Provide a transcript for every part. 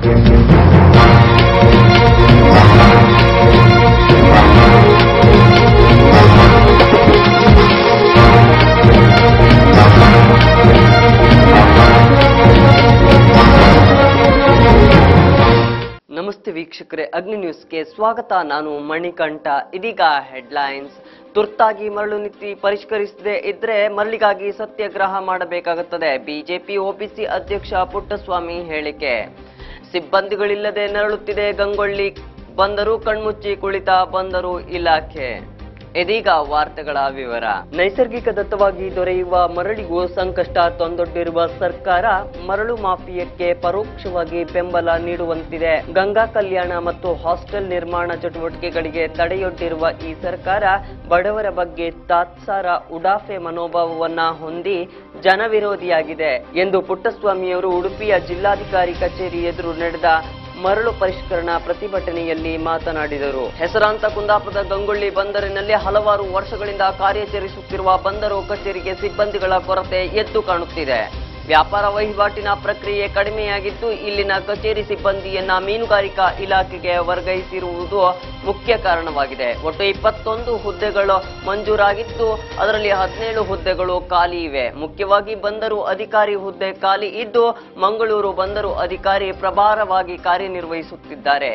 ನಮಸ್ತೆ ವೀಕ್ಷಕರೇ ಅಗ್ನಿ ನ್ಯೂಸ್ಗೆ ಸ್ವಾಗತ ನಾನು ಮಣಿಕಂಠ ಇದೀಗ ಹೆಡ್ಲೈನ್ಸ್ ತುರ್ತಾಗಿ ಮರಳು ನೀತಿ ಪರಿಷ್ಕರಿಸದೆ ಇದ್ರೆ ಮರಳಿಗಾಗಿ ಸತ್ಯಾಗ್ರಹ ಮಾಡಬೇಕಾಗುತ್ತದೆ ಬಿಜೆಪಿ ಒಬಿಸಿ ಅಧ್ಯಕ್ಷ ಪುಟ್ಟಸ್ವಾಮಿ ಹೇಳಿಕೆ ಸಿಬ್ಬಂದಿಗಳಿಲ್ಲದೆ ನರಳುತ್ತಿದೆ ಗಂಗೊಳ್ಳಿ ಬಂದರು ಕಣ್ಮುಚ್ಚಿ ಕುಳಿತ ಬಂದರು ಇಲಾಖೆ ಇದೀಗ ವಾರ್ತೆಗಳ ವಿವರ ನೈಸರ್ಗಿಕ ದತ್ತವಾಗಿ ದೊರೆಯುವ ಮರಳಿಗೂ ಸಂಕಷ್ಟ ತಂದೊಡ್ಡಿರುವ ಸರ್ಕಾರ ಮರಳು ಮಾಫಿಯಕ್ಕೆ ಪರೋಕ್ಷವಾಗಿ ಬೆಂಬಲ ನೀಡುವಂತಿದೆ ಗಂಗಾ ಕಲ್ಯಾಣ ಮತ್ತು ಹಾಸ್ಟೆಲ್ ನಿರ್ಮಾಣ ಚಟುವಟಿಕೆಗಳಿಗೆ ತಡೆಯೊಡ್ಡಿರುವ ಈ ಸರ್ಕಾರ ಬಡವರ ಬಗ್ಗೆ ತಾತ್ಸಾರ ಉಡಾಫೆ ಮನೋಭಾವವನ್ನ ಹೊಂದಿ ಜನವಿರೋಧಿಯಾಗಿದೆ ಎಂದು ಪುಟ್ಟಸ್ವಾಮಿಯವರು ಉಡುಪಿಯ ಜಿಲ್ಲಾಧಿಕಾರಿ ಕಚೇರಿ ಎದುರು ನಡೆದ ಮರಳು ಪರಿಷ್ಕರಣಾ ಪ್ರತಿಭಟನೆಯಲ್ಲಿ ಮಾತನಾಡಿದರು ಹೆಸರಾಂತ ಕುಂದಾಪುರದ ಗಂಗೊಳ್ಳಿ ಬಂದರಿನಲ್ಲಿ ಹಲವಾರು ವರ್ಷಗಳಿಂದ ಕಾರ್ಯಾಚರಿಸುತ್ತಿರುವ ಬಂದರು ಕಚೇರಿಗೆ ಸಿಬ್ಬಂದಿಗಳ ಕೊರತೆ ಎದ್ದು ಕಾಣುತ್ತಿದೆ ವ್ಯಾಪಾರ ವಹಿವಾಟಿನ ಪ್ರಕ್ರಿಯೆ ಕಡಿಮೆಯಾಗಿದ್ದು ಇಲ್ಲಿನ ಕಚೇರಿ ಸಿಬ್ಬಂದಿಯನ್ನ ಮೀನುಗಾರಿಕಾ ಇಲಾಖೆಗೆ ವರ್ಗಾಯಿಸಿರುವುದು ಮುಖ್ಯ ಕಾರಣವಾಗಿದೆ ಒಟ್ಟು ಇಪ್ಪತ್ತೊಂದು ಹುದ್ದೆಗಳು ಮಂಜೂರಾಗಿದ್ದು ಅದರಲ್ಲಿ ಹದಿನೇಳು ಹುದ್ದೆಗಳು ಖಾಲಿ ಇವೆ ಮುಖ್ಯವಾಗಿ ಬಂದರು ಅಧಿಕಾರಿ ಹುದ್ದೆ ಖಾಲಿ ಇದ್ದು ಮಂಗಳೂರು ಬಂದರು ಅಧಿಕಾರಿ ಪ್ರಭಾರವಾಗಿ ಕಾರ್ಯನಿರ್ವಹಿಸುತ್ತಿದ್ದಾರೆ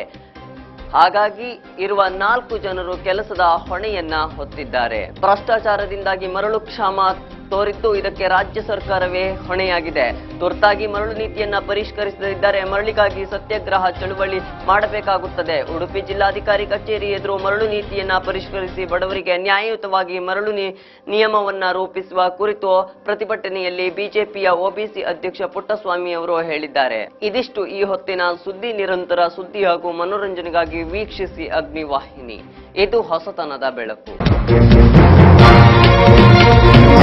ಹಾಗಾಗಿ ಇರುವ ನಾಲ್ಕು ಜನರು ಕೆಲಸದ ಹೊಣೆಯನ್ನ ಹೊತ್ತಿದ್ದಾರೆ ಭ್ರಷ್ಟಾಚಾರದಿಂದಾಗಿ ಮರಳು ಕ್ಷಾಮ ತೋರಿದ್ದು ಇದಕ್ಕೆ ರಾಜ್ಯ ಸರ್ಕಾರವೇ ಹೊಣೆಯಾಗಿದೆ ತುರ್ತಾಗಿ ಮರಳು ನೀತಿಯನ್ನ ಪರಿಷ್ಕರಿಸದಿದ್ದರೆ ಮರಳಿಗಾಗಿ ಸತ್ಯಾಗ್ರಹ ಚಳುವಳಿ ಮಾಡಬೇಕಾಗುತ್ತದೆ ಉಡುಪಿ ಜಿಲ್ಲಾಧಿಕಾರಿ ಕಚೇರಿ ಎದುರು ಮರಳು ನೀತಿಯನ್ನ ಪರಿಷ್ಕರಿಸಿ ಬಡವರಿಗೆ ನ್ಯಾಯಯುತವಾಗಿ ಮರಳು ನಿ- ನಿಯಮವನ್ನ ರೂಪಿಸುವ ಕುರಿತು ಪ್ರತಿಭಟನೆಯಲ್ಲಿ ಬಿಜೆಪಿಯ ಒಬಿಸಿ ಅಧ್ಯಕ್ಷ ಪುಟ್ಟಸ್ವಾಮಿ ಅವರು ಹೇಳಿದ್ದಾರೆ ಇದಿಷ್ಟು ಈ ಹೊತ್ತಿನ ಸುದ್ದಿ ನಿರಂತರ ಸುದ್ದಿ ಹಾಗೂ ಮನೋರಂಜನೆಗಾಗಿ ವೀಕ್ಷಿಸಿ ಅಗ್ನಿವಾಹಿನಿ ಇದು ಹೊಸತನದ ಬೆಳಕು